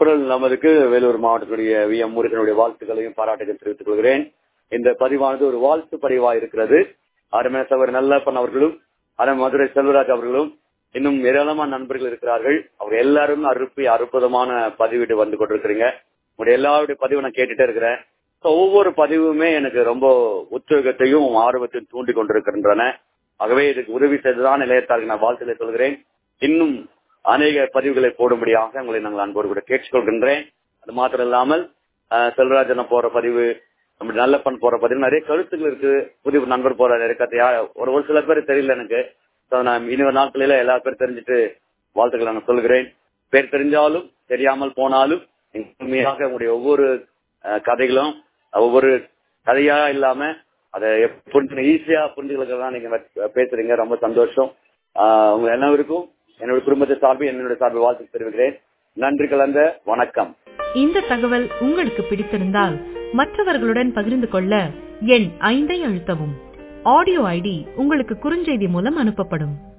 குரல் நமதுக்கு வேலூர் மாவட்டத்துடைய V M முருகனுடைய வாழ்த்துக்களையும் பாராட்டுகள் தெரிவித்துக் கொள்கிறேன் இந்த பதிவானது ஒரு வாழ்த்து பதிவா இருக்கிறது அருமேசவர் நல்லப்பன் அவர்களும் அரை மதுரை செல்வராஜ் அவர்களும் இன்னும் ஏராளமான நண்பர்கள் இருக்கிறார்கள் அவங்க எல்லாரும் அறுப்பி அற்புதமான பதிவிட்டு வந்து கொண்டிருக்கிறீங்க உங்களுடைய எல்லாருடைய பதிவு நான் கேட்டுட்டே இருக்கிறேன் So, ஒவ்வொரு பதிவுமே எனக்கு ரொம்ப உத்வேகத்தையும் ஆர்வத்தையும் தூண்டி கொண்டிருக்கின்றன ஆகவே இதுக்கு உதவி செய்துதான் நிலையத்தாருக்கு நான் வாழ்த்துக்களை சொல்கிறேன் இன்னும் அநேக பதிவுகளை போடும்படியாக உங்களை நாங்கள் அன்போடு கூட கேட்டுக்கொள்கின்றேன் அது மாத்திரம் இல்லாமல் அஹ், செல்வராஜன் போற பதிவு நம்ம நல்லப்பன் போற பதிவு நிறைய கருத்துக்கள் இருக்கு புதிய நண்பர் போற நிறைய கதையா ஒரு ஒரு சில பேர் தெரியல எனக்கு So, நான் இனி ஒரு நாட்களில எல்லா பேர் தெரிஞ்சுட்டு வாழ்த்துக்களை நான் சொல்கிறேன் பேர் தெரிஞ்சாலும் தெரியாமல் போனாலும் உண்மையாக உங்களுடைய ஒவ்வொரு அஹ், கதைகளும் ஒவ்வொரு கதையா இல்லாம அதை புரிஞ்சு ஈஸியா புரிஞ்சுக்கலாம் நீங்க வ- பேசுறீங்க ரொம்ப சந்தோஷம் ஆஹ் உங்க எல்லாருக்கும் என்னுடைய குடும்பத்தை சார்பு என்னுடைய சார்பு வாழ்த்து தெரிவிக்கிறேன் நன்றி கலந்த வணக்கம் இந்த தகவல் உங்களுக்கு பிடித்திருந்தால் மற்றவர்களுடன் பகிர்ந்து கொள்ள எண் ஐந்தை அழுத்தவும் ஆடியோ ஐடி உங்களுக்கு குறுஞ்செய்தி மூலம் அனுப்பப்படும்